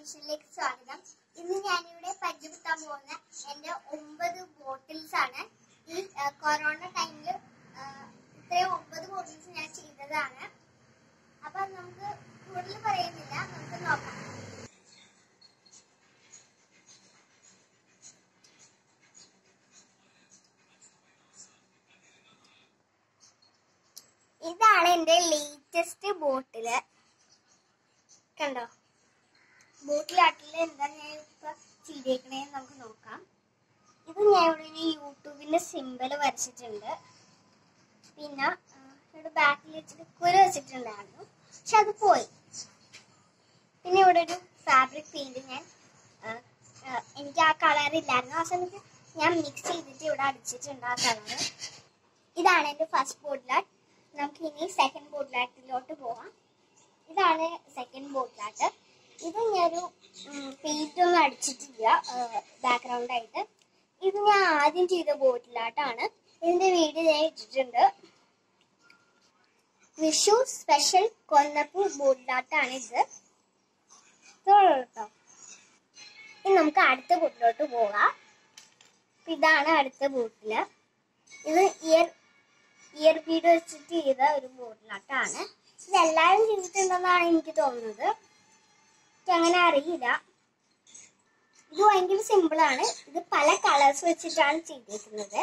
ക്രിയേഷനിലേക്ക് സ്വാഗതം ഇന്ന് ഞാനിവിടെ പരിചയപ്പെടുത്താൻ പോകുന്ന എന്റെ ഒമ്പത് ബോട്ടിൽസ് ആണ് ഈ ആ, കൊറോണ ടൈമിൽ ഇത്രയും ഒമ്പത് ബോട്ടിൽസ് ഞാൻ ചെയ്തതാണ് അപ്പൊ നമുക്ക് കൂടുതൽ പറയുന്നില്ല നമുക്ക് നോക്കാം ഇതാണ് എന്റെ ലേറ്റസ്റ്റ് ബോട്ടില് കണ്ടോ ബോട്ടിലാട്ടിൽ എന്താ ഞാൻ ഇപ്പൊ ചെയ്തേക്കണേന്ന് നമുക്ക് നോക്കാം ഇത് ഞാൻ ഇവിടെ ഒരു യൂട്യൂബിന്റെ സിമ്പൽ വരച്ചിട്ടുണ്ട് പിന്നെ ആ, ഇവിടെ ബാക്കിൽ വെച്ചിട്ട് കുര വെച്ചിട്ടുണ്ടായിരുന്നു പക്ഷെ അത് പോയി പിന്നെ ഇവിടെ ഒരു ഫാബ്രിക് പെയിന്റ് ഞാൻ ആ, ആ, എനിക്ക് ആ കളർ ഇല്ലായിരുന്നു ആ സമയത്ത് ഞാൻ മിക്സ് ചെയ്തിട്ട് ഇവിടെ അടിച്ചിട്ടുണ്ട് ആ കളർ ഇതാണ് എന്റെ ഫസ്റ്റ് ബോട്ടിലാട്ട് നമുക്ക് ഇനി സെക്കൻഡ് ബോട്ടിലാട്ടിലോട്ട് പോവാം ഇതാണ് സെക്കൻഡ് ബോട്ടിലാട്ട് ഇത് ഞാനൊരു പെയിന്റ് ഒന്നും അടിച്ചിട്ടില്ല ബാക്ക്ഗ്രൗണ്ട് ആയിട്ട് ഇത് ഞാൻ ആദ്യം ചെയ്ത ബോട്ടിലാട്ടാണ് ഇതിന്റെ വീഡിയോ ഞാൻ ഇട്ടിട്ടുണ്ട് വിഷു സ്പെഷ്യൽ കൊന്നപ്പൂ ബോട്ടിലാട്ടാണ് ഇത് ഇത്രയുള്ളൂ കേട്ടോ ഇനി നമുക്ക് അടുത്ത ബോട്ടിലോട്ട് പോകാം അപ്പൊ ഇതാണ് അടുത്ത ബോട്ടില് ഇത് ഇയർ ഇയർ ബീഡ് വെച്ചിട്ട് ചെയ്ത ഒരു ബോട്ടിലാട്ടാണ് ഇത് എല്ലാവരും ചെയ്തിട്ടുണ്ടെന്നാണ് എനിക്ക് തോന്നുന്നത് എനിക്ക് അങ്ങനെ അറിയില്ല ഇത് ഭയങ്കര സിമ്പിൾ ആണ് ഇത് പല കളേഴ്സ് വെച്ചിട്ടാണ് ചെയ്തിരിക്കുന്നത്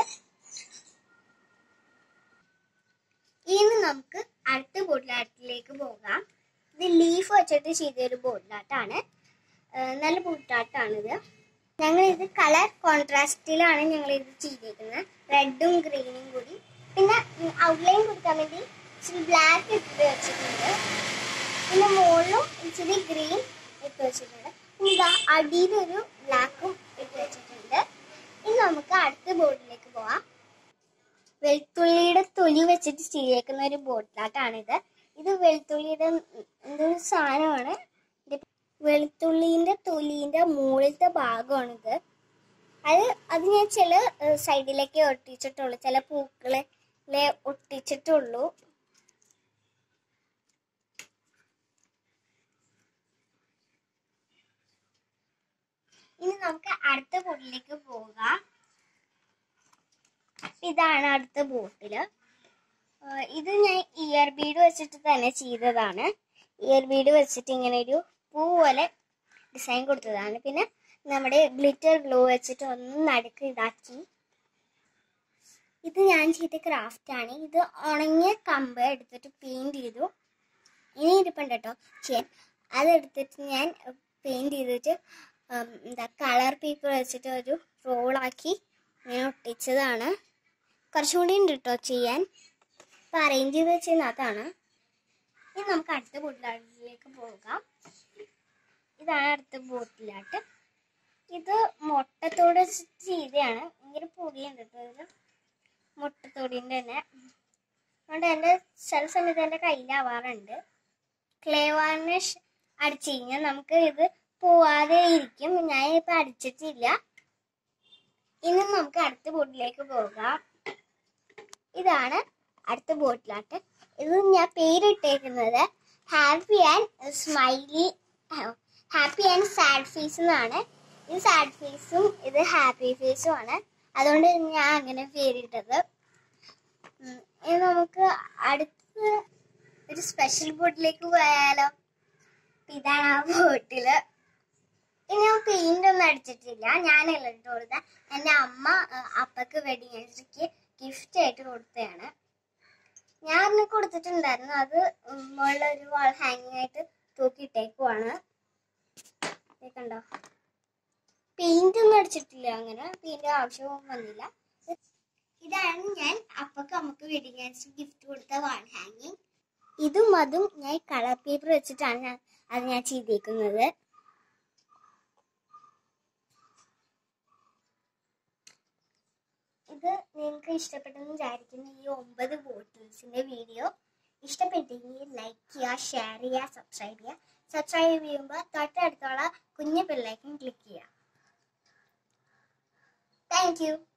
ഇനി നമുക്ക് അടുത്ത ബോട്ടിലാട്ടിലേക്ക് പോകാം ഇത് ലീഫ് വെച്ചിട്ട് ചെയ്ത ഒരു ബോട്ടിലാട്ടാണ് ഏഹ് നല്ല ബോട്ടിലാട്ടാണിത് ഞങ്ങൾ ഇത് കളർ കോൺട്രാസ്റ്റിലാണ് ഞങ്ങൾ ഇത് ചെയ്തേക്കുന്നത് റെഡും ഗ്രീനും കൂടി പിന്നെ ഔട്ട്ലൈൻ കൊടുക്കാൻ വേണ്ടി ഇച്ചിരി ബ്ലാക്ക് ഇട്ട് വെച്ചിട്ടുണ്ട് പിന്നെ മുകളിലും ഇച്ചിരി ഗ്രീൻ ഇട്ട് വെച്ചിട്ടുണ്ട് പിന്നെ ഇതാ അടിയിലൊരു ബ്ലാക്കും ഇട്ട് വെച്ചിട്ടുണ്ട് ഇനി നമുക്ക് അടുത്ത ബോർഡിലേക്ക് പോവാം വെളുത്തുള്ളിയുടെ തൊലി വെച്ചിട്ട് ചെയ്തേക്കുന്ന ഒരു ബോട്ടിലാട്ടാണിത് ഇത് വെളുത്തുള്ളിയുടെ എന്തൊരു സാധനമാണ് ഇത് വെളുത്തുള്ളിന്റെ തൊലിന്റെ മുകളിലത്തെ ഭാഗമാണിത് അത് അത് ഞാൻ ചില സൈഡിലേക്ക് ഒട്ടിച്ചിട്ടുള്ളൂ ചില പൂക്കളെ ഒട്ടിച്ചിട്ടുള്ളൂ ഇനി നമുക്ക് അടുത്ത ബോട്ടിലേക്ക് പോകാം ഇതാണ് അടുത്ത ബോട്ടില് ആഹ് ഇത് ഞാൻ ഇയർ ബീഡ് വെച്ചിട്ട് തന്നെ ചെയ്തതാണ് ഇയർ ബീഡ് വെച്ചിട്ട് ഇങ്ങനെ ഒരു പൂ പോലെ ഡിസൈൻ കൊടുത്തതാണ് പിന്നെ നമ്മുടെ ഗ്ലിറ്റർ ഗ്ലോ വെച്ചിട്ട് ഒന്ന് നടുക്ക് ഇതാക്കി ഇത് ഞാൻ ചെയ്ത ക്രാഫ്റ്റ് ആണ് ഇത് ഉണങ്ങിയ കമ്പ് എടുത്തിട്ട് പെയിന്റ് ചെയ്തു ഇനി ഇരിപ്പുണ്ട് കേട്ടോ ചെയ്യാൻ അതെടുത്തിട്ട് ഞാൻ പെയിന്റ് ചെയ്തിട്ട് ഉം, എന്താ കളർ പേപ്പർ വെച്ചിട്ട് ഒരു റോളാക്കി ഞാൻ ഒട്ടിച്ചതാണ് കുറച്ചും കൂടി ഉണ്ട് കേട്ടോ ചെയ്യാൻ ഇപ്പം അറേഞ്ച് ചെയ്ത് വെച്ചിരുന്ന അതാണ് ഇനി നമുക്ക് അടുത്ത ബോട്ടിലാട്ടിലേക്ക് പോകാം ഇതാണ് അടുത്ത ബോട്ടിലാട്ട് ഇത് മുട്ടത്തോട് വെച്ചിട്ട് ചെയ്തതാണ് ഭയങ്കര പൊടിയുണ്ട് കേട്ടോ ഇത് മുട്ടത്തോടിൻ്റെ തന്നെ അതുകൊണ്ട് എൻ്റെ ചില സമയത്ത് എൻ്റെ കയ്യിലാവാറുണ്ട് ക്ലേ വാർണിഷ് അടിച്ചു കഴിഞ്ഞാൽ നമുക്ക് ഇത് പോവാതെ ഇരിക്കും ഞാൻ ഇപ്പം അടിച്ചിട്ടില്ല ഇനി നമുക്ക് അടുത്ത ബോട്ടിലേക്ക് പോകാം ഇതാണ് അടുത്ത ബോട്ടിലാട്ട് ഇത് ഞാൻ പേരിട്ടേക്കുന്നത് happy and smiley happy and sad face എന്നാണ് ഇത് സാഡ് ഫേസും ഇത് ഹാപ്പി ഫേസും ആണ് അതുകൊണ്ട് ഞാൻ അങ്ങനെ പേരിട്ടത് ഉം, ഇനി നമുക്ക് അടുത്ത ഒരു സ്പെഷ്യൽ ബോട്ടിലേക്ക് പോയാലോ അപ്പൊ ഇതാണ് ആ ബോട്ടില് ഇനി ഞാൻ പെയിന്റ് ഒന്നും അടിച്ചിട്ടില്ല ഞാനല്ല ഇട്ട് കൊടുത്ത എൻ്റെ അമ്മ ആ, അപ്പക്ക് വെഡിങ് ആനിവേഴ്സറിക്ക് ഗിഫ്റ്റ് ആയിട്ട് കൊടുത്തതാണ് ഞാൻ അതിന് കൊടുത്തിട്ടുണ്ടായിരുന്നു അത് ഉം, മുകളിലൊരു വാൾ ഹാങ്ങിങ് ആയിട്ട് തൂക്കിയിട്ടേക്കുവാണ് ദേ കണ്ടോ പെയിന്റ് ഒന്നും അടിച്ചിട്ടില്ല അങ്ങനെ പെയിന്റ് ആവശ്യവും വന്നില്ല ഇതാണ് ഞാൻ അപ്പക്ക് അമ്മക്ക് വെഡിങ് ആനിവേഴ്സറി ഗിഫ്റ്റ് കൊടുത്ത വാൾ ഹാങ്ങിങ് ഇതും അതും ഞാൻ കളർ പേപ്പർ വെച്ചിട്ടാണ് ഞാൻ അത് ഞാൻ ചെയ്തേക്കുന്നത് ഇത് നിങ്ങൾക്ക് ഇഷ്ടപ്പെട്ടെന്ന് വിചാരിക്കുന്ന ഈ ഒമ്പത് ബോട്ടിൽസിന്റെ വീഡിയോ ഇഷ്ടപ്പെട്ടെങ്കിൽ ലൈക്ക് ചെയ്യുക ഷെയർ ചെയ്യുക സബ്സ്ക്രൈബ് ചെയ്യുക സബ്സ്ക്രൈബ് ചെയ്യുമ്പോൾ തൊട്ടടുത്തുള്ള കുഞ്ഞു ബെല്ലൈക്കൻ ക്ലിക്ക് ചെയ്യുക താങ്ക് യു